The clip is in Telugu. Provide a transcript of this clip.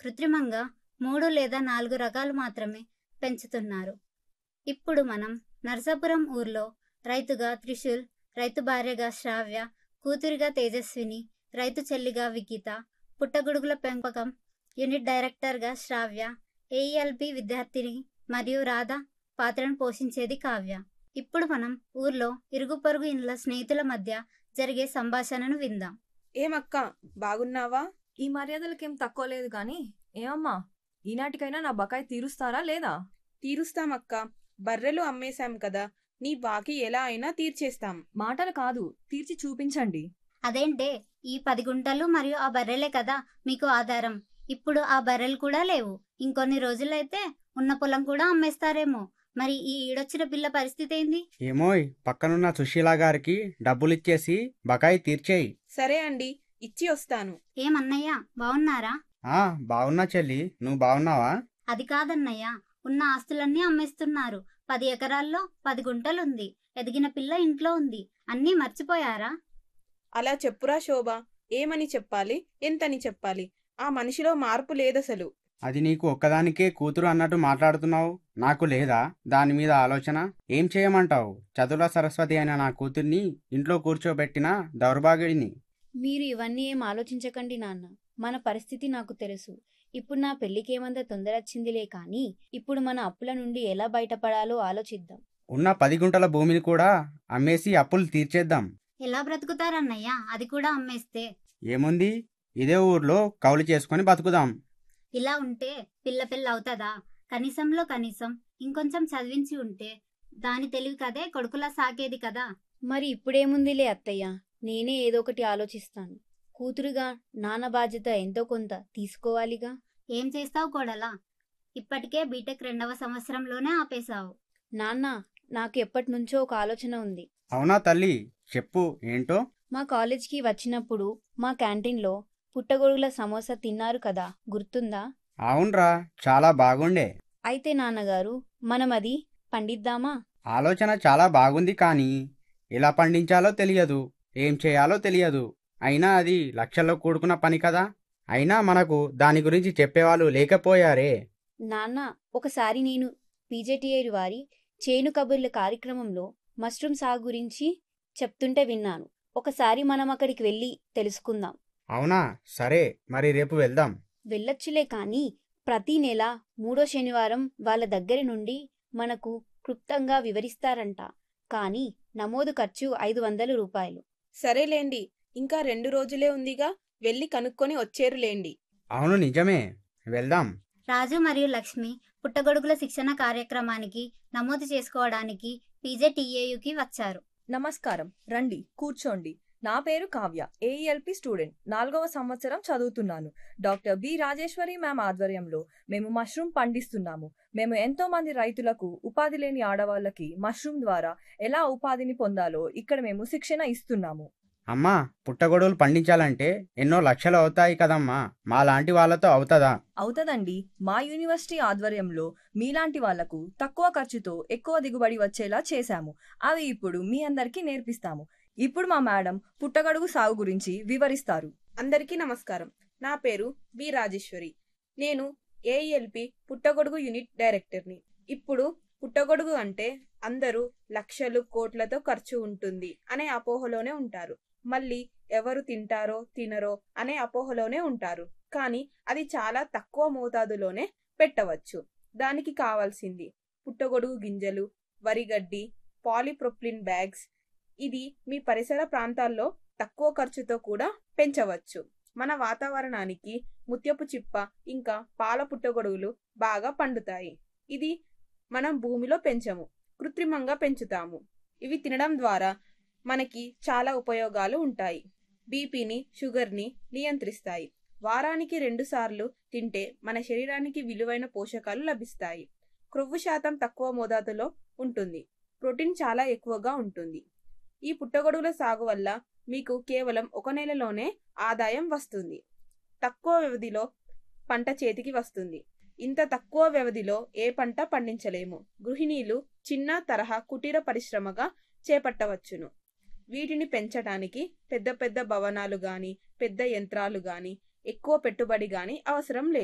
కృత్రిమంగా మూడు లేదా నాలుగు రకాలు మాత్రమే పెంచుతున్నారు ఇప్పుడు మనం నరసాపురం ఊర్లో రైతుగా త్రిశూల్ రైతు భార్యగా శ్రావ్య కూతురిగా తేజస్విని రైతు చెల్లిగా విగీత పుట్టగొడుగుల పెంపకం యూనిట్ డైరెక్టర్గా శ్రావ్య ఏఈఎల్పి విద్యార్థిని మరియు రాధ పాత్రను పోషించేది కావ్య ఇప్పుడు మనం ఊర్లో ఇరుగు పొరుగు ఇండ్ల స్నేహితుల మధ్య జరిగే సంభాషణను విందాం ఏమక్క బాగున్నావా ఈ మర్యాదలకేం తక్కువ లేదు గాని ఏమమ్మా ఈనాటికైనా నా బకాయి తీరుస్తారా లేదా తీరుస్తామక్క బర్రెలు అమ్మేశాం కదా నీ బాకీ ఎలా అయినా తీర్చేస్తాం మాటలు కాదు తీర్చి చూపించండి అదేంటే ఈ పది గుంటలు మరియు ఆ బర్రెలే కదా మీకు ఆధారం ఇప్పుడు ఆ బర్రెలు కూడా లేవు ఇంకొన్ని రోజులైతే ఉన్న పొలం కూడా అమ్మేస్తారేమో మరి ఈ ఈడొచ్చిన పిల్ల పరిస్థితి ఏంది ఏమోయ్ పక్కనున్న సుశీల గారికి డబ్బులిచ్చేసి బకాయి తీర్చేయి సరే అండి ఇచ్చి వస్తాను ఏమన్నయ్య బాగున్నారా ఆ బాగున్నా చెల్లి నువ్వు బాగున్నావా అది కాదన్నయ్య ఉన్న ఆస్తులన్నీ అమ్మేస్తున్నారు పది ఎకరాల్లో పది గుంటలుంది ఎదిగిన పిల్ల ఇంట్లో ఉంది అన్నీ మర్చిపోయారా అలా చెప్పురా శోభ ఏమని చెప్పాలి ఎంతని చెప్పాలి ఆ మనిషిలో మార్పు లేదసలు అది నీకు ఒక్కదానికే కూతురు అన్నట్టు మాట్లాడుతున్నావు నాకు లేదా దాని మీద ఆలోచన ఏం చేయమంటావు చదువుల సరస్వతి అయిన నా కూతుర్ని ఇంట్లో కూర్చోబెట్టిన దౌర్భాగ్యుడిని మీరు ఇవన్నీ ఏం ఆలోచించకండి నాన్న మన పరిస్థితి నాకు తెలుసు ఇప్పుడు నా పెళ్లికేమంత తొందర వచ్చిందిలే కానీ ఇప్పుడు మన అప్పుల నుండి ఎలా బయటపడాలో ఆలోచిద్దాం ఉన్న పది గుంటల భూమిని కూడా అమ్మేసి అప్పులు తీర్చేద్దాం ఎలా బ్రతుకుతారన్నయ్య అది కూడా అమ్మేస్తే ఏముంది ఇదే ఊర్లో కౌలు చేసుకొని బతుకుదాం ఇలా ఉంటే పిల్ల పిల్ల అవుతుందా కనీసంలో కనీసం ఇంకొంచెం చదివించి ఉంటే దాని తెలివి కదే కొడుకులా సాకేది కదా మరి ఇప్పుడేముందిలే అత్తయ్య నేనే ఏదో ఒకటి ఆలోచిస్తాను కూతురుగా నాన్న బాధ్యత ఎంతో కొంత తీసుకోవాలిగా ఏం చేస్తావు కోడలా ఇప్పటికే బీటెక్ రెండవ సంవత్సరంలోనే ఆపేశావు నాన్న నాకు ఎప్పటి నుంచో ఒక ఆలోచన ఉంది అవునా తల్లి చెప్పు ఏంటో మా కాలేజ్కి వచ్చినప్పుడు మా క్యాంటీన్లో పుట్టగొడుగుల సమోసా తిన్నారు కదా గుర్తుందా అవునరా చాలా బాగుండే అయితే నాన్నగారు మనం అది పండిద్దామా ఆలోచన చాలా బాగుంది కానీ ఎలా పండించాలో తెలియదు ఏం చేయాలో తెలియదు అయినా అది లక్షల్లో కూడుకున్న పని కదా అయినా మనకు దాని గురించి చెప్పేవాళ్ళు లేకపోయారే నాన్న ఒకసారి నేను పీజేటీఐ వారి చేను కబుర్ల కార్యక్రమంలో మష్రూమ్ సాగు గురించి చెప్తుంటే విన్నాను ఒకసారి మనం అక్కడికి వెళ్ళి తెలుసుకుందాం అవునా సరే మరి రేపు వెళ్దాం వెళ్ళొచ్చులే కానీ ప్రతి నెల మూడో శనివారం వాళ్ళ దగ్గర నుండి మనకు క్లుప్తంగా వివరిస్తారంట కానీ నమోదు ఖర్చు ఐదు వందల రూపాయలు సరేలేండి ఇంకా రెండు రోజులే ఉందిగా వెళ్ళి కనుక్కొని వచ్చేరులేండి అవును నిజమే వెళ్దాం రాజు మరియు లక్ష్మి పుట్టగొడుగుల శిక్షణ కార్యక్రమానికి నమోదు చేసుకోవడానికి పీజేటీఏయుకి వచ్చారు నమస్కారం రండి కూర్చోండి నా పేరు కావ్య ఏఈఎల్పి స్టూడెంట్ నాలుగవ సంవత్సరం చదువుతున్నాను డాక్టర్ బి రాజేశ్వరి మ్యామ్ ఆధ్వర్యంలో మేము మష్రూమ్ పండిస్తున్నాము మేము ఎంతో మంది రైతులకు ఉపాధి లేని ఆడవాళ్ళకి మష్రూమ్ ద్వారా ఎలా ఉపాధిని పొందాలో ఇక్కడ మేము శిక్షణ ఇస్తున్నాము అమ్మా పుట్టగొడుగులు పండించాలంటే ఎన్నో లక్షలు అవుతాయి కదమ్మా మా లాంటి వాళ్ళతో అవుతుందా అవుతదండి మా యూనివర్సిటీ ఆధ్వర్యంలో మీలాంటి వాళ్లకు తక్కువ ఖర్చుతో ఎక్కువ దిగుబడి వచ్చేలా చేశాము అవి ఇప్పుడు మీ అందరికీ నేర్పిస్తాము ఇప్పుడు మా మేడం పుట్టగడుగు సాగు గురించి వివరిస్తారు అందరికీ నమస్కారం నా పేరు బి రాజేశ్వరి నేను ఏఈఎల్పి పుట్టగొడుగు యూనిట్ డైరెక్టర్ని ఇప్పుడు పుట్టగొడుగు అంటే అందరూ లక్షలు కోట్లతో ఖర్చు ఉంటుంది అనే అపోహలోనే ఉంటారు మళ్ళీ ఎవరు తింటారో తినరో అనే అపోహలోనే ఉంటారు కానీ అది చాలా తక్కువ మోతాదులోనే పెట్టవచ్చు దానికి కావాల్సింది పుట్టగొడుగు గింజలు వరిగడ్డి పాలిప్రొప్లిన్ బ్యాగ్స్ ఇది మీ పరిసర ప్రాంతాల్లో తక్కువ ఖర్చుతో కూడా పెంచవచ్చు మన వాతావరణానికి ముత్యపు చిప్ప ఇంకా పాల పుట్టగొడుగులు బాగా పండుతాయి ఇది మనం భూమిలో పెంచము కృత్రిమంగా పెంచుతాము ఇవి తినడం ద్వారా మనకి చాలా ఉపయోగాలు ఉంటాయి బీపీని షుగర్ని నియంత్రిస్తాయి వారానికి రెండు సార్లు తింటే మన శరీరానికి విలువైన పోషకాలు లభిస్తాయి క్రొవ్వు శాతం తక్కువ మోతాదులో ఉంటుంది ప్రోటీన్ చాలా ఎక్కువగా ఉంటుంది ఈ పుట్టగొడుగుల సాగు వల్ల మీకు కేవలం ఒక నెలలోనే ఆదాయం వస్తుంది తక్కువ వ్యవధిలో పంట చేతికి వస్తుంది ఇంత తక్కువ వ్యవధిలో ఏ పంట పండించలేము గృహిణీలు చిన్న తరహా కుటీర పరిశ్రమగా చేపట్టవచ్చును వీటిని పెంచడానికి పెద్ద పెద్ద భవనాలు గాని పెద్ద యంత్రాలు గాని ఎక్కువ పెట్టుబడి గాని అవసరం లేదు